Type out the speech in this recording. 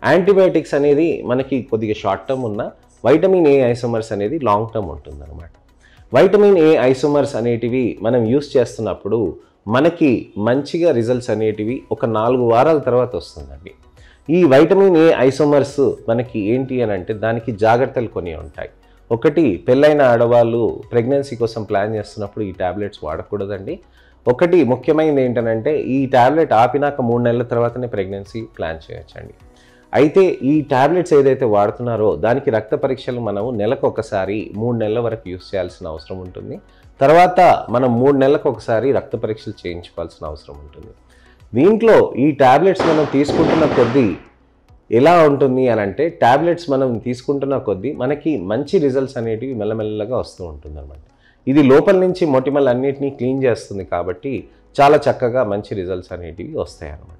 antibiotics అనేది మనకి కొద్దిగా షార్ట్ టర్మ్ ఉన్న వైటమిన్ ఏ ఐసోమర్స్ అనేది లాంగ్ టర్మ్ ఉంటుందన్నమాట వైటమిన్ ఏ ఐసోమర్స్ అనేటివి మనం యూస్ చేస్తున్నప్పుడు మనకి మంచిగా రిజల్ట్స్ అనేటివి ఒక నాలుగు వారాల తర్వాత వస్తుందండి ఈ వైటమిన్ ఏ ఐసోమర్స్ మనకి ఏంటి అని అంటే దానికి జాగ్రత్తలు కొన్ని ఉంటాయి ఒకటి పెళ్ళైన ఆడవాళ్ళు ప్రెగ్నెన్సీ కోసం ప్లాన్ చేస్తున్నప్పుడు ఈ టాబ్లెట్స్ వాడకూడదండి ఒకటి ముఖ్యమైనది ఏంటంటే ఈ టాబ్లెట్ ఆపినాక మూడు నెలల తర్వాతనే ప్రెగ్నెన్సీ ప్లాన్ చేయొచ్చండి అయితే ఈ టాబ్లెట్స్ ఏదైతే వాడుతున్నారో దానికి రక్త పరీక్షలు మనము నెలకు ఒకసారి మూడు నెలల వరకు యూస్ చేయాల్సిన అవసరం ఉంటుంది తర్వాత మనం మూడు నెలలకు ఒకసారి రక్త పరీక్షలు చేయించుకోవాల్సిన అవసరం ఉంటుంది దీంట్లో ఈ టాబ్లెట్స్ మనం తీసుకుంటున్న కొద్దీ ఎలా ఉంటుంది అని అంటే టాబ్లెట్స్ మనం తీసుకుంటున్న కొద్దీ మనకి మంచి రిజల్ట్స్ అనేటివి మెల్లమెల్లగా వస్తూ ఉంటుంది అనమాట ఇది లోపల నుంచి మొటిమల్ అన్నిటినీ క్లీన్ చేస్తుంది కాబట్టి చాలా చక్కగా మంచి రిజల్ట్స్ అనేటివి వస్తాయి అన్నమాట